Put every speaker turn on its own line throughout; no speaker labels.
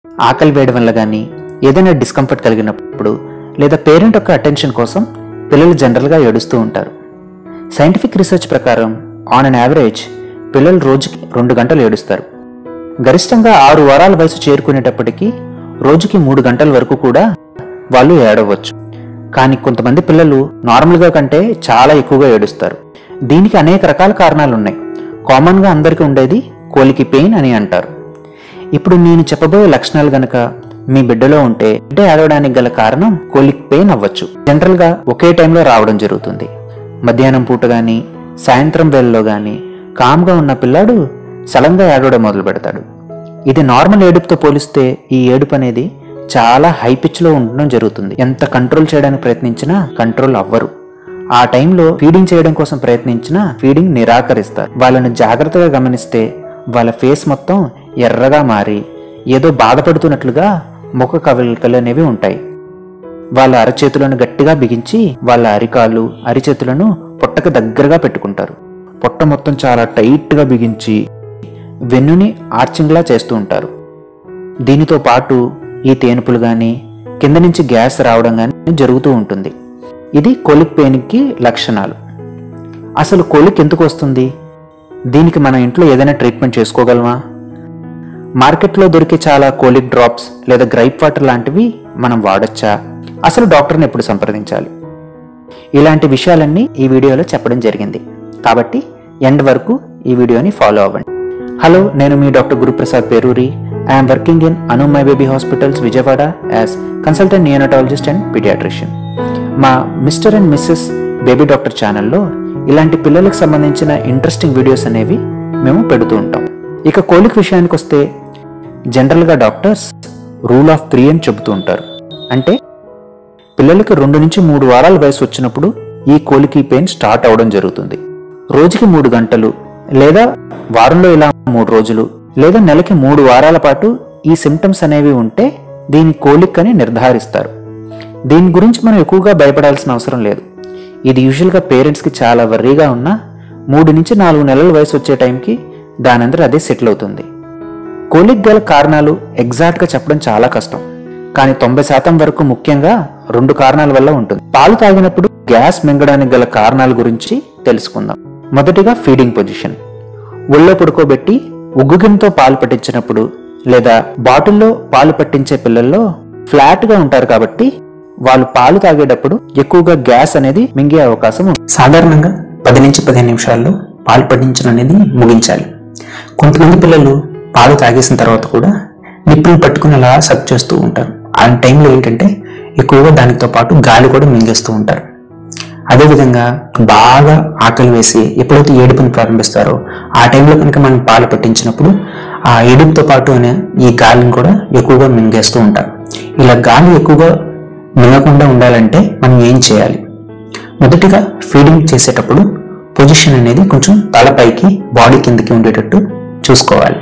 ఆకలి వేయడం వల్ల కానీ ఏదైనా డిస్కంఫర్ట్ కలిగినప్పుడు లేదా పేరెంట్ యొక్క అటెన్షన్ కోసం పిల్లలు జనరల్గా ఏడుస్తూ ఉంటారు సైంటిఫిక్ రీసెర్చ్ ప్రకారం ఆన్ అన్ యావరేజ్ పిల్లలు రోజుకి రెండు గంటలు ఏడుస్తారు గరిష్టంగా ఆరు వారాల వయసు చేరుకునేటప్పటికీ రోజుకి మూడు గంటల వరకు కూడా వాళ్ళు ఏడవచ్చు కానీ కొంతమంది పిల్లలు నార్మల్గా కంటే చాలా ఎక్కువగా ఏడుస్తారు దీనికి అనేక రకాల కారణాలు ఉన్నాయి కామన్గా అందరికీ ఉండేది కోలికి పెయిన్ అని అంటారు ఇప్పుడు నేను చెప్పబోయే లక్షణాలు గనక మీ బిడ్డలో ఉంటే బిడ్డ ఏడవడానికి గల కారణం కోలిక్ పెయిన్ అవ్వచ్చు జనరల్ గా ఒకే టైంలో రావడం జరుగుతుంది మధ్యాహ్నం పూట గాని సాయంత్రం వేళలో గాని కామ్గా ఉన్న పిల్లాడు సలంగా ఏడవడం మొదలు పెడతాడు ఇది నార్మల్ ఏడుపుతో పోలిస్తే ఈ ఏడుపు అనేది చాలా హై పిచ్ లో ఉండడం జరుగుతుంది ఎంత కంట్రోల్ చేయడానికి ప్రయత్నించినా కంట్రోల్ అవ్వరు ఆ టైంలో ఫీడింగ్ చేయడం కోసం ప్రయత్నించినా ఫీడింగ్ నిరాకరిస్తారు వాళ్ళని జాగ్రత్తగా గమనిస్తే వాళ్ళ ఫేస్ మొత్తం ఎర్రగా మారి ఏదో బాధపడుతున్నట్లుగా ముఖ కవలికలు అనేవి ఉంటాయి వాళ్ళ అరచేతులను గట్టిగా బిగించి వాళ్ళ అరికాళ్ళు అరిచేతులను పొట్టకు దగ్గరగా పెట్టుకుంటారు పొట్ట మొత్తం చాలా టైట్గా బిగించి వెన్నుని ఆర్చింగ్లా చేస్తూ ఉంటారు దీనితో పాటు ఈ తేనుపులు కానీ కింద నుంచి గ్యాస్ రావడం కానీ జరుగుతూ ఉంటుంది ఇది కోలిక్ పెయిన్కి లక్షణాలు అసలు కోలిక్ ఎందుకు వస్తుంది దీనికి మన ఇంట్లో ఏదైనా ట్రీట్మెంట్ చేసుకోగలమా మార్కెట్లో దొరికే చాలా కోలిక్ డ్రాప్స్ లేదా గ్రైప్ వాటర్ లాంటివి మనం వాడొచ్చా అసలు డాక్టర్ని ఎప్పుడు సంప్రదించాలి ఇలాంటి విషయాలన్నీ ఈ వీడియోలో చెప్పడం జరిగింది కాబట్టి ఎండ్ వరకు ఈ వీడియోని ఫాలో అవ్వండి హలో నేను మీ doctor Guruprasad Peruri I'm working in Anu my baby hospitals Vijayawada as consultant neonatologist and paediatrician మా mister and missus baby doctor ఛానల్లో ఇలాంటి పిల్లలకు సంబంధించిన ఇంట్రెస్టింగ్ వీడియోస్ అనేవి మేము పెడుతూ ఉంటాం ఇక కోలిక్ విషయానికి వస్తే జనరల్గా డాక్టర్స్ రూల్ ఆఫ్ త్రీ అని చెబుతూ ఉంటారు అంటే పిల్లలకి రెండు నుంచి మూడు వారాల వయసు వచ్చినప్పుడు ఈ కోలికి పెయిన్ స్టార్ట్ అవడం జరుగుతుంది రోజుకి మూడు గంటలు లేదా వారంలో ఇలా మూడు రోజులు లేదా నెలకి మూడు వారాల పాటు ఈ సిమ్టమ్స్ అనేవి ఉంటే దీని కోలిక్ అని నిర్ధారిస్తారు దీని గురించి మనం ఎక్కువగా భయపడాల్సిన అవసరం లేదు ఇది యూజువల్గా పేరెంట్స్కి చాలా వర్రీగా ఉన్నా మూడు నుంచి నాలుగు నెలల వయసు వచ్చే టైంకి దానందరూ అదే సెటిల్ అవుతుంది కోలిక్ గల కారణాలు ఎగ్జాక్ట్గా చెప్పడం చాలా కష్టం కానీ తొంభై శాతం వరకు ముఖ్యంగా రెండు కారణాల వల్ల ఉంటుంది పాలు తాగినప్పుడు గ్యాస్ మింగడానికి గల కారణాల గురించి తెలుసుకుందాం మొదటిగా ఫీడింగ్ పొజిషన్ ఒళ్ళో పడుకోబెట్టి ఉగ్గుగిన్నెతో పాలు పట్టించినప్పుడు లేదా బాటిల్లో పాలు పట్టించే పిల్లల్లో ఫ్లాట్ గా ఉంటారు కాబట్టి వాళ్ళు పాలు తాగేటప్పుడు ఎక్కువగా గ్యాస్ అనేది మింగే అవకాశం ఉంది
సాధారణంగా పది నుంచి పదిహేను నిమిషాల్లో పాలు పట్టించడం అనేది ముగించాలి కొంతమంది పిల్లలు పాలు తాగేసిన తర్వాత కూడా నిప్పులు పట్టుకుని అలా సక్ చేస్తూ ఉంటారు ఆ టైంలో ఏంటంటే ఎక్కువగా దానితో పాటు గాలి కూడా మింగేస్తూ ఉంటారు అదేవిధంగా బాగా ఆకలి వేసి ఎప్పుడైతే ఏడుపుని ప్రారంభిస్తారో ఆ టైంలో కనుక మనం పాలు పట్టించినప్పుడు ఆ ఏడుపుతో పాటు అనే ఈ గాలిని కూడా ఎక్కువగా మింగేస్తూ ఉంటారు ఇలా గాలి ఎక్కువగా మింగకుండా ఉండాలంటే మనం ఏం చేయాలి మొదటిగా ఫీడింగ్ చేసేటప్పుడు పొజిషన్ అనేది కొంచెం తలపైకి బాడీ కిందకి ఉండేటట్టు చూసుకోవాలి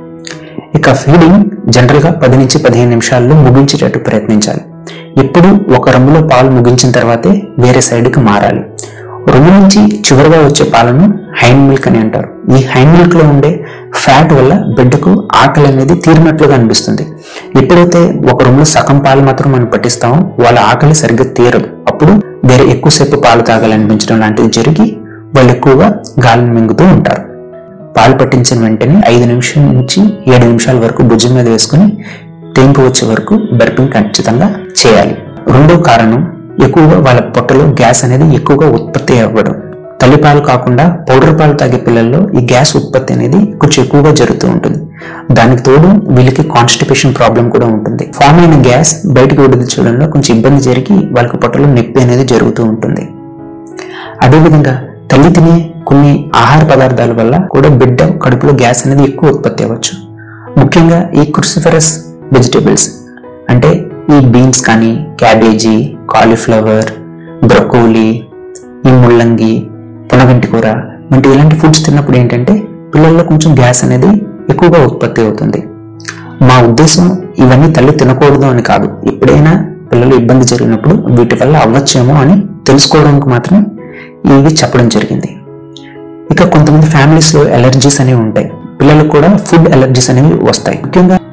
ఇక ఫీడింగ్ జనరల్గా పది నుంచి పదిహేను నిమిషాల్లో ముగించేటట్టు ప్రయత్నించాలి ఎప్పుడు ఒక రొమ్ములో పాలు ముగించిన తర్వాతే వేరే సైడ్కి మారాలి రొమ్ము నుంచి చివరిగా వచ్చే పాలను హైండ్ మిల్క్ అని అంటారు ఈ హైండ్ మిల్క్ లో ఉండే ఫ్యాట్ వల్ల బిడ్డకు ఆకలి అనేది తీరినట్లుగా అనిపిస్తుంది ఎప్పుడైతే ఒక రొమ్ములో సగం పాలు మాత్రం మనం పట్టిస్తామో వాళ్ళ ఆకలి సరిగ్గా తీరదు అప్పుడు వేరే ఎక్కువసేపు పాలు తాగాలనిపించడం లాంటిది జరిగి వాళ్ళు ఎక్కువగా గాలిని మింగుతూ ఉంటారు పాలు పట్టించిన వెంటనే ఐదు నిమిషం నుంచి ఏడు నిమిషాల వరకు భుజం మీద వేసుకుని తేంపు వచ్చే వరకు బర్పింగ్ ఖచ్చితంగా చేయాలి రెండో కారణం ఎక్కువగా వాళ్ళ పొట్టలో గ్యాస్ అనేది ఎక్కువగా ఉత్పత్తి అవ్వడం తల్లిపాలు కాకుండా పౌడర్ పాలు తాగే పిల్లల్లో ఈ గ్యాస్ ఉత్పత్తి అనేది కొంచెం ఎక్కువగా జరుగుతూ ఉంటుంది దానికి తోడు వీళ్ళకి కాన్స్టిపేషన్ ప్రాబ్లం కూడా ఉంటుంది ఫామ్ అయిన గ్యాస్ బయటకు విడుదల చేయడంలో కొంచెం ఇబ్బంది జరిగి వాళ్ళకి పొట్టలో నొప్పి అనేది జరుగుతూ ఉంటుంది అదేవిధంగా తల్లి తినే కొన్ని ఆహార పదార్థాల వల్ల కూడా బిడ్డ కడుపులో గ్యాస్ అనేది ఎక్కువ ఉత్పత్తి అవ్వచ్చు ముఖ్యంగా ఈ క్రుసిఫరస్ వెజిటేబుల్స్ అంటే ఈ బీన్స్ కానీ క్యాబేజీ కాలీఫ్లవర్ బ్రొకోలీ ఈ ముల్లంగి పునగంటి కూర వంటి ఇలాంటి ఫుడ్స్ తిన్నప్పుడు ఏంటంటే పిల్లల్లో కొంచెం గ్యాస్ అనేది ఎక్కువగా ఉత్పత్తి అవుతుంది మా ఉద్దేశం ఇవన్నీ తల్లి తినకూడదు అని కాదు ఎప్పుడైనా పిల్లలు ఇబ్బంది జరిగినప్పుడు వీటి వల్ల అవ్వచ్చేమో అని తెలుసుకోవడానికి మాత్రమే ఇవి చెప్పడం జరిగింది ఇక కొంతమంది ఫ్యామిలీస్ లో ఎలర్జీస్ అనేవి ఉంటాయి పిల్లలకు కూడా ఫుడ్ ఎలర్జీస్ అనేవి వస్తాయి ముఖ్యంగా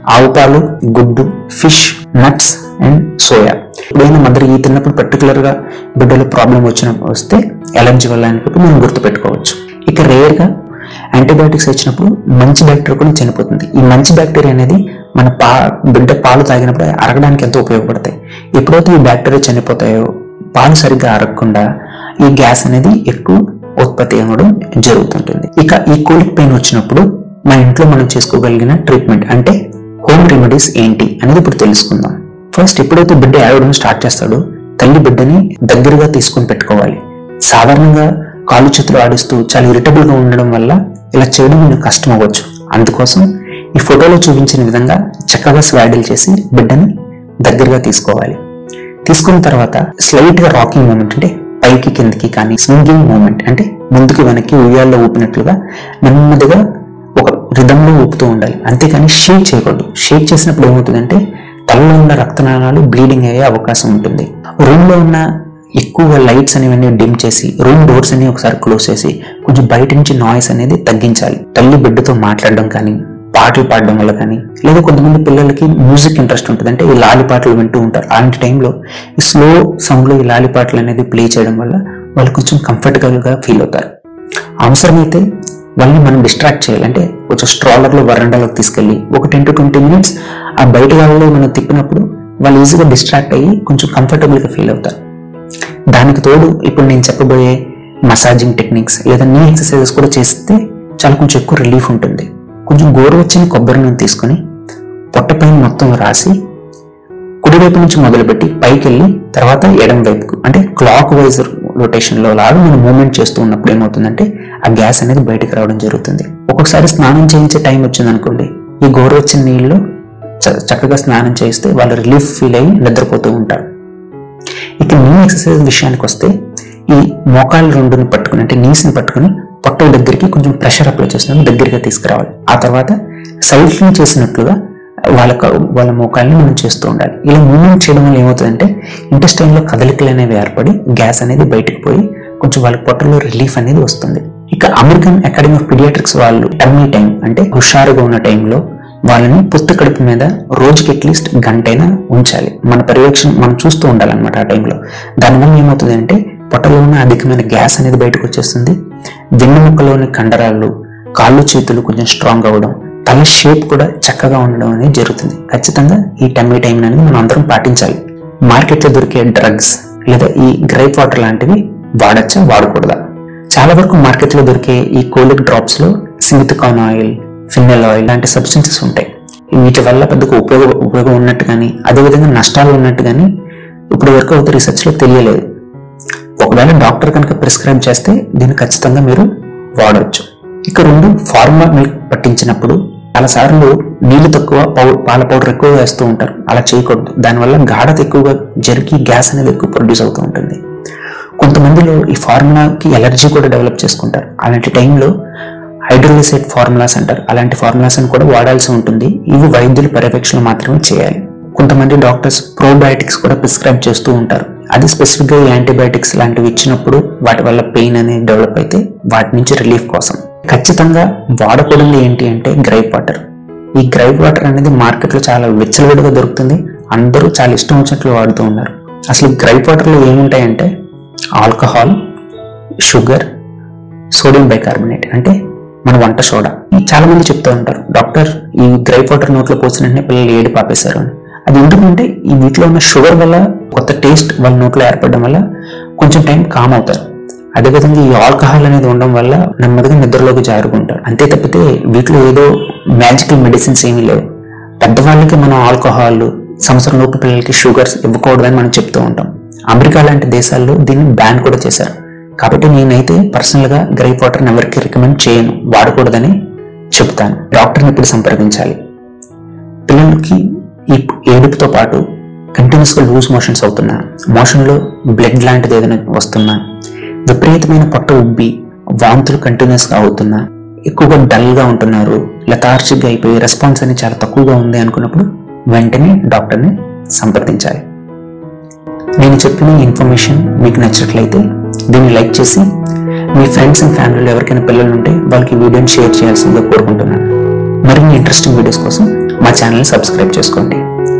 ఆవు పాలు గుడ్డు ఫిష్ నట్స్ అండ్ సోయా ఎప్పుడైనా మదర్ ఈ తిన్నప్పుడు పర్టికులర్ గా బిడ్డలో ప్రాబ్లం వచ్చిన వస్తే ఎలర్జీ వల్ల అని చెప్పి మనం గుర్తుపెట్టుకోవచ్చు ఇక రేర్ గా యాంటీబయాటిక్స్ ఇచ్చినప్పుడు మంచి బ్యాక్టీరియా కూడా చనిపోతుంది ఈ మంచి బ్యాక్టీరియా అనేది మన పా బిడ్డ పాలు తాగినప్పుడు అరగడానికి ఎంతో ఉపయోగపడతాయి ఎప్పుడైతే ఈ బ్యాక్టీరియా చనిపోతాయో పాలు సరిగ్గా అరగకుండా ఈ గ్యాస్ అనేది ఎక్కువ ఉత్పత్తి అవ్వడం జరుగుతుంటుంది ఇక ఈ కోలిక్ పెయిన్ వచ్చినప్పుడు మన ఇంట్లో మనం చేసుకోగలిగిన ట్రీట్మెంట్ అంటే హోమ్ రెమెడీస్ ఏంటి అనేది ఇప్పుడు తెలుసుకుందాం ఫస్ట్ ఎప్పుడైతే బిడ్డ ఏడవడం స్టార్ట్ చేస్తాడో తల్లి బిడ్డని దగ్గరగా తీసుకొని పెట్టుకోవాలి సాధారణంగా కాలు చేతులు ఆడిస్తూ చాలా ఇరిటబుల్ గా ఉండడం వల్ల ఇలా చేయడం మీకు కష్టం అవ్వచ్చు అందుకోసం ఈ ఫోటోలో చూపించిన విధంగా చక్కగా స్వాడిల్ చేసి బిడ్డని దగ్గరగా తీసుకోవాలి తీసుకున్న తర్వాత స్లైట్ గా రాకింగ్ మూమెంట్ అంటే పైకి కిందకి కానీ స్వింగింగ్ మూమెంట్ అంటే ముందుకి వెనక్కి ఉయ్యాల్లో ఊపినట్లుగా నెమ్మదిగా ఒక రిధంలో ఊపుతూ ఉండాలి అంతేకాని షేక్ చేయకూడదు షేక్ చేసినప్పుడు ఏమవుతుందంటే తలలో ఉన్న రక్తనాళాలు బ్లీడింగ్ అయ్యే అవకాశం ఉంటుంది రూమ్ లో ఉన్న ఎక్కువ లైట్స్ అనేవన్నీ డిమ్ చేసి రూమ్ డోర్స్ అన్ని ఒకసారి క్లోజ్ చేసి కొంచెం బయట నుంచి నాయిస్ అనేది తగ్గించాలి తల్లి బిడ్డతో మాట్లాడడం కానీ పాటలు పాడడం వల్ల కానీ లేదా కొంతమంది పిల్లలకి మ్యూజిక్ ఇంట్రెస్ట్ ఉంటుంది అంటే ఈ లాలి పాటలు వింటూ ఉంటారు అలాంటి టైంలో ఈ స్లో సౌండ్లో ఈ లాలి పాటలు అనేది ప్లే చేయడం వల్ల వాళ్ళు కొంచెం కంఫర్టబుల్గా ఫీల్ అవుతారు అవసరమైతే వాళ్ళని మనం డిస్ట్రాక్ట్ చేయాలి అంటే కొంచెం స్ట్రాలర్లో వరండాలోకి తీసుకెళ్ళి ఒక టెన్ టు ట్వంటీ మినిట్స్ ఆ బయట వాళ్ళలో మనం తిప్పినప్పుడు వాళ్ళు ఈజీగా డిస్ట్రాక్ట్ అయ్యి కొంచెం కంఫర్టబుల్గా ఫీల్ అవుతారు దానికి తోడు ఇప్పుడు నేను చెప్పబోయే మసాజింగ్ టెక్నిక్స్ లేదా నీ ఎక్సర్సైజెస్ కూడా చేస్తే చాలా కొంచెం ఎక్కువ రిలీఫ్ ఉంటుంది కొంచెం గోరువెచ్చని కొబ్బరి నూనె తీసుకొని పొట్టపైన మొత్తం రాసి కుడివైపు నుంచి మొదలుపెట్టి పైకి వెళ్ళి తర్వాత ఎడం వైపుకు అంటే క్లాక్ వైజ్ రొటేషన్ లో లాగా మనం మూవ్మెంట్ చేస్తూ ఉన్నప్పుడు ఏమవుతుందంటే ఆ గ్యాస్ అనేది బయటకు రావడం జరుగుతుంది ఒక్కొక్కసారి స్నానం చేయించే టైం వచ్చింది అనుకోండి ఈ గోరువెచ్చని నీళ్ళు చ- చక్కగా స్నానం చేస్తే వాళ్ళు రిలీఫ్ ఫీల్ అయ్యి నిద్రపోతూ ఉంటారు ఇక నీ ఎక్సర్సైజ్ విషయానికి వస్తే ఈ మోకాలు రెండుని పట్టుకుని అంటే నీస్ని పట్టుకుని పొట్ట దగ్గరికి కొంచెం ప్రెషర్ అప్లై చేస్తున్నాం దగ్గరగా తీసుకురావాలి ఆ తర్వాత సైడ్ని చేసినట్లుగా వాళ్ళ క- వాళ్ళ మోకాల్ని మనం చేస్తూ ఉండాలి ఇలా మూవ్మెంట్ చేయడం వల్ల ఏమవుతుందంటే intestine లో కదలికలు అనేవి ఏర్పడి గ్యాస్ అనేది బయటకు పోయి కొంచెం వాళ్ళ పొట్టలో రిలీఫ్ అనేది వస్తుంది ఇక అమెరికన్ అకాడమీ ఆఫ్ పీడియాట్రిక్స్ వాళ్ళు టర్మీ టైం అంటే హుషారుగా ఉన్న టైంలో వాళ్ళని పుత్త కడుపు మీద రోజుకి అట్లీస్ట్ గంటైనా ఉంచాలి మన పర్యవేక్షణ మనం చూస్తూ ఉండాలన్నమాట ఆ టైంలో దానివల్ల ఏమవుతుంది అంటే పొట్టలో ఉన్న అధికమైన గ్యాస్ అనేది బయటకు వచ్చేస్తుంది వెన్నుముక్కలోని కండరాలు కాళ్ళు చేతులు కొంచెం స్ట్రాంగ్ అవ్వడం తల షేప్ కూడా చక్కగా ఉండడం అనేది జరుగుతుంది ఖచ్చితంగా ఈ టమ్మీ టైం అనేది మనం అందరం పాటించాలి మార్కెట్లో దొరికే డ్రగ్స్ లేదా ఈ గ్రైప్ వాటర్ లాంటివి వాడచ్చా వాడకూడదా చాలా వరకు మార్కెట్లో దొరికే ఈ కోలిక్ డ్రాప్స్ లో సిమితికాన్ ఆయిల్ ఫిన్నెల్ ఆయిల్ లాంటి సబ్స్టెన్సెస్ ఉంటాయి వీటి వల్ల పెద్దగా ఉపయోగ ఉపయోగం ఉన్నట్టు కానీ అదేవిధంగా నష్టాలు ఉన్నట్టు కానీ ఇప్పుడు వరకు అయితే రీసెర్చ్ లో తెలియలేదు ఒకవేళ డాక్టర్ కనుక ప్రిస్క్రైబ్ చేస్తే దీన్ని ఖచ్చితంగా మీరు వాడవచ్చు ఇక రెండు ఫార్ములా మిల్క్ పట్టించినప్పుడు చాలా సార్లు నీళ్లు తక్కువ పౌ- పాల పౌడర్ ఎక్కువ వేస్తూ ఉంటారు అలా చేయకూడదు దానివల్ల గాఢత ఎక్కువగా జరిగి గ్యాస్ అనేది ఎక్కువ ప్రొడ్యూస్ అవుతూ ఉంటుంది కొంతమందిలో ఈ ఫార్ములాకి ఎలర్జీ కూడా డెవలప్ చేసుకుంటారు అలాంటి టైంలో హైడ్రోలిసైడ్ ఫార్ములాస్ అంటారు అలాంటి ఫార్ములాస్ అని కూడా వాడాల్సి ఉంటుంది ఇవి వైద్యుల పర్యవేక్షణ మాత్రమే చేయాలి కొంతమంది డాక్టర్స్ ప్రోబయాటిక్స్ కూడా ప్రిస్క్రైబ్ చేస్తూ ఉంటారు అది స్పెసిఫిక్గా యాంటీబయాటిక్స్ లాంటివి ఇచ్చినప్పుడు వాటి వల్ల పెయిన్ అనేది డెవలప్ అయితే వాటి నుంచి రిలీఫ్ కోసం ఖచ్చితంగా వాడకూడదు ఏంటి అంటే గ్రైప్ వాటర్ ఈ గ్రైప్ వాటర్ అనేది మార్కెట్లో చాలా విచ్చలవిడిగా దొరుకుతుంది అందరూ చాలా ఇష్టం వచ్చినట్లు వాడుతూ ఉన్నారు అసలు ఈ గ్రైప్ వాటర్లో ఏముంటాయంటే ఆల్కహాల్ షుగర్ సోడియం బైకార్బోనేట్ అంటే మన వంట సోడా ఈ చాలా మంది చెప్తూ ఉంటారు డాక్టర్ ఈ గ్రైప్ వాటర్ నోట్లో పోసిన వెంటనే పిల్లలు ఏడు పాపేశారు అని అది ఎందుకంటే ఈ వీటిలో ఉన్న షుగర్ వల్ల కొత్త టేస్ట్ వాళ్ళ నోట్లో ఏర్పడడం వల్ల కొంచెం టైం కామ్ అవుతారు అదేవిధంగా ఈ ఆల్కహాల్ అనేది ఉండడం వల్ల నెమ్మదిగా నిద్రలోకి జారుకుంటారు అంతే తప్పితే వీటిలో ఏదో మ్యాజికల్ మెడిసిన్స్ ఏమీ లేవు పెద్దవాళ్ళకి మనం ఆల్కహాల్ సంవత్సరం లోపు పిల్లలకి షుగర్స్ ఇవ్వకూడదని మనం చెప్తూ ఉంటాం అమెరికా లాంటి దేశాల్లో దీన్ని బ్యాన్ కూడా చేశారు కాబట్టి నేనైతే పర్సనల్ గా గ్రైప్ వాటర్ ఎవరికి రికమెండ్ చేయను వాడకూడదని చెప్తాను డాక్టర్ని ఇప్పుడు సంప్రదించాలి పిల్లలకి ఈ ఏడుపుతో పాటు కంటిన్యూస్ గా లూజ్ మోషన్స్ అవుతున్నా మోషన్ లో బ్లడ్ లాంటిది ఏదైనా వస్తున్నా విపరీతమైన పొట్ట ఉబ్బి వాంతులు కంటిన్యూస్ గా అవుతున్నా ఎక్కువగా డల్ గా ఉంటున్నారు లెథార్జిక్ గా అయిపోయి రెస్పాన్స్ అనేది చాలా తక్కువగా ఉంది అనుకున్నప్పుడు వెంటనే డాక్టర్ని సంప్రదించాలి నేను చెప్పిన ఈ ఇన్ఫర్మేషన్ మీకు నచ్చినట్లయితే దీన్ని లైక్ చేసి మీ ఫ్రెండ్స్ అండ్ ఫ్యామిలీలో ఎవరికైనా పిల్లలు ఉంటే వాళ్ళకి ఈ వీడియోని షేర్ చేయాల్సిందిగా కోరుకుంటున్నాను మరిన్ని ఇంట్రెస్టింగ్ వీడియోస్ కోసం మా మా ఛానల్ సబ్స్క్రైబ్ చేసుకోండి